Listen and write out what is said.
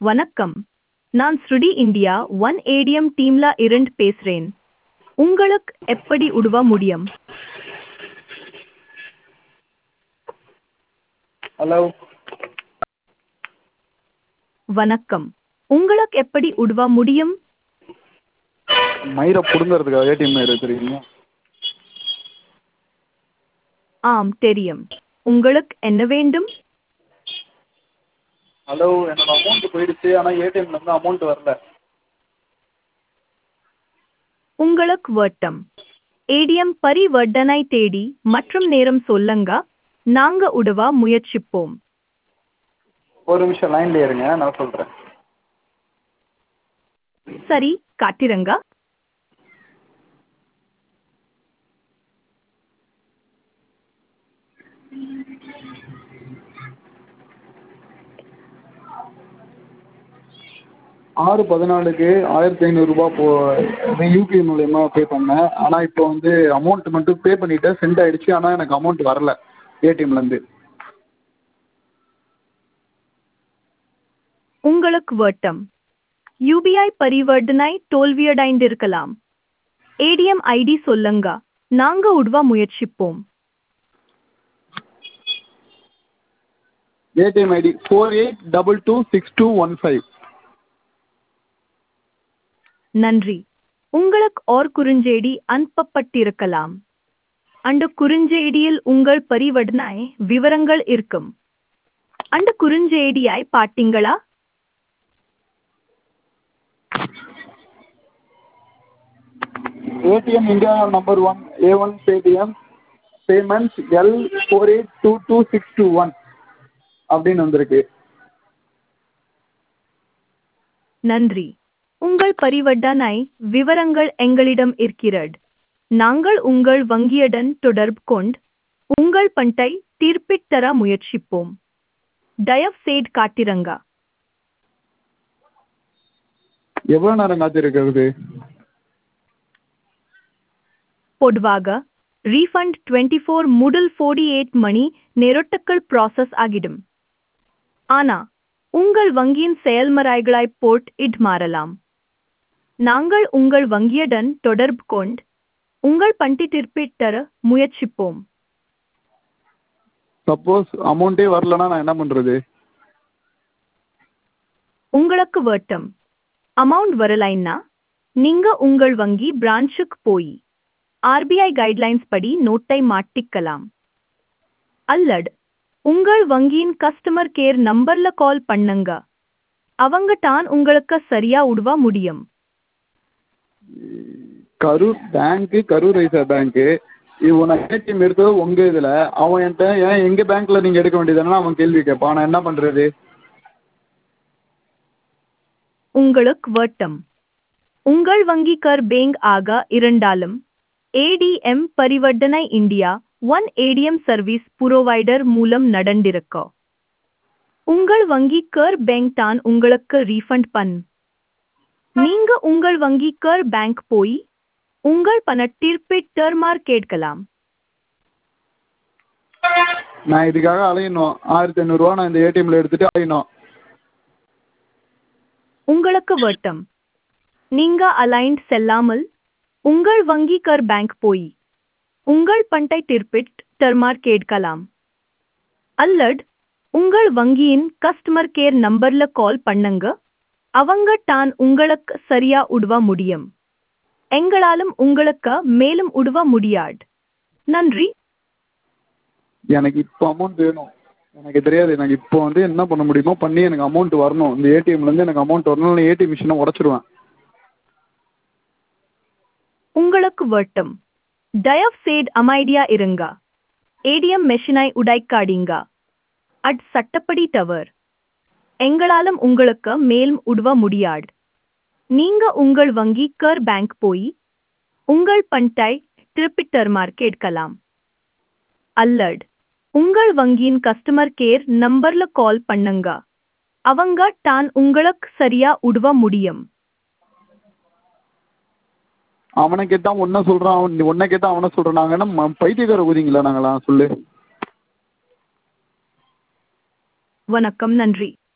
வணக்கம் நான் ஸ்ருடி இந்தியா ஒன் ஏடிஎம் டீம்ல இருந்து பேசுறேன் உங்களுக்கு எப்படி உதவ முடியும் ஹலோ வணக்கம் உங்களுக்கு எப்படி உதவ முடியும் மயிரை பிடுங்கிறதுக்காக ஏடிஎம் மயிர் வச்சுருக்கீங்க ஆம் தெரியும் உங்களுக்கு என்ன வேண்டும் ஹலோ என்னோட அமௌண்ட் போயிடுச்சு ஆனால் ஏடிஎம்லேருந்து அமௌண்ட் வரல உங்களுக்கு வட்டம் ஏடிஎம் பரிவர்த்தனை தேடி மற்றும் நேரம் சொல்லுங்க நாங்க உதவ முயற்சிப்போம் ஒரு நிமிஷம் லைன்ல இருங்க நான் சொல்கிறேன் சரி காட்டிருங்க ஆறு பதினாலுக்கு ஆயிரத்தி ஐநூறுரூபா போ யூபிஐ மூலயமா பே பண்ணேன் ஆனால் இப்போ வந்து அமௌண்ட் மட்டும் பே பண்ணிவிட்டேன் சென்ட் ஆயிடுச்சு ஆனால் எனக்கு அமௌண்ட் வரல ஏடிஎம்லேருந்து உங்களுக்கு வட்டம் யூபிஐ பரிவர்த்தனை தோல்வியடைந்திருக்கலாம் ஏடிஎம் ஐடி சொல்லுங்க நாங்க உதவ முயற்சிப்போம் A T M I D four eight double two six two one five நன்றி உங்களுக்கு ஓர் குறுஞ்செய்தி அனுப்பப்பட்டிருக்கலாம் அந்த குறுஞ்செய்தியில் உங்கள் பரிவர்த்தனை விவரங்கள் இருக்கும் அந்த குறுஞ்செய்தியை பார்த்தீங்களா A T M India number one A one Paytm payments L four eight two two six two one அப்படின்னு வந்திருக்கு நன்றி உங்கள் பரிவர்த்தனை விவரங்கள் எங்களிடம் இருக்கிறது நாங்கள் உங்கள் வங்கியுடன் தொடர்பு கொண்டு உங்கள் பணத்தை திருப்பித் தர முயற்சிப்போம் தயவு செய்து காட்டிருங்க எவ்வளோ நேரம் காத்திருக்கிறது பொதுவாக ரீஃபண்ட் டுவெண்ட்டி ஃபோர் முதல் ஃபோர்டி எயிட் மணி நேரத்துக்குள் ப்ராசஸ் ஆகிடும் ஆனா உங்கள் வங்கியின் செயல்முறைகளை போட் இட் மாறலாம் நாங்கள் உங்கள் வங்கியுடன் தொடர்பு கொண்டு உங்கள் பண்டி திருப்பித் தர முயற்சிப்போம் சப்போஸ் அமௌண்ட்டே வரலன்னா நான் என்ன பண்ணுறது உங்களுக்கு வட்டம் அமௌண்ட் வரலைன்னா நீங்க உங்கள் வங்கி பிரான்ச்சுக்கு போய் ஆர்பிஐ கைட்லைன்ஸ் படி நோட்டை மாட்டிக்கலாம் அல்லது உங்கள் வங்கியின் கஸ்டமர் கேர் நம்பர்ல கால் பண்ணுங்க அவங்க தான் உங்களுக்கு சரியா உதவ முடியும் கரூர் பேங்க்கு கரூர் வைசா பேங்க்கு இப்போ நான் ஏடிஎம் எடுத்தது உங்கள் இதில் அவன் என்கிட்ட ஏன் எங்கள் பேங்க்கில் நீங்கள் எடுக்க வேண்டியதுதானே அவன் கேள்வி கேட்பான் நான் என்ன பண்ணுறது உங்களுக்கு வட்டம் உங்கள் வங்கி கர் பேங்க் ஆக இருந்தாலும் ஏடிஎம் பரிவர்த்தனை India one A T M service provider மூலம் நடந்திருக்க உங்கள் வங்கி கர் பேங்க் தான் உங்களுக்கு ரீஃபண்ட் பண் நீங்க உங்கள் வங்கி கர் பேங்க் போய் உங்கள் பணத்திற்பை டர்மார் கேட்கலாம் நான் இதுக்காக அலையணும் ஆயிரத்தி ஐநூறுரூவா நான் இந்த ஏடிஎம்மில் எடுத்துகிட்டு அலையணும் உங்களுக்கு வட்டம் நீங்க அலைன்ட் செல்லாமல் உங்கள் வங்கி கர் பேங்க் போய் உங்கள் பண்டை திருப்பிட் டர்மார் கேட்கலாம் அல்லது உங்கள் வங்கியின் கஸ்டமர் கேர் நம்பர்ல கால் பண்ணுங்க அவங்க தான் உங்களுக்கு சரியா உதவ முடியும் எங்களாலும் உங்களுக்கு மேலும் உதவ முடியாது நன்றி எனக்கு இப்போ அமௌண்ட் வேணும் எனக்கு தெரியாது எனக்கு இப்போ வந்து என்ன பண்ண முடியுமோ பண்ணி எனக்கு அமௌண்ட் வரணும் இந்த ஏடிஎம்லேருந்து எனக்கு அமௌண்ட் வரணும் இல்லை ஏடிஎம் மிஷினை உடச்சிருவேன் உங்களுக்கு வட்டம் தயவு செய்து அமைதியா இருங்க ஏடிஎம் மெஷினை உடைக்காதீங்க அட் சட்டப்படி தவறு எங்களாலும் உங்களுக்கு மேலும் உதவ முடியாது நீங்க உங்கள் வங்கி கர் பேங்க் போய் உங்கள் பண்டை திருப்பித் தருமாறு கேட்கலாம் அல்லது உங்கள் வங்கியின் கஸ்டமர் கேர் நம்பர்ல கால் பண்ணுங்க அவங்க தான் உங்களுக்கு சரியா உதவ முடியும் அவனை கேட்டால் ஒன்றை சொல்கிறான் அவன் ஒன்றை கேட்டால் அவனை சொல்கிறான் நாங்கள் என்ன ம- பைத்தியக்கார ஊதிங்களா நாங்களாம் சொல்லு வணக்கம் நன்றி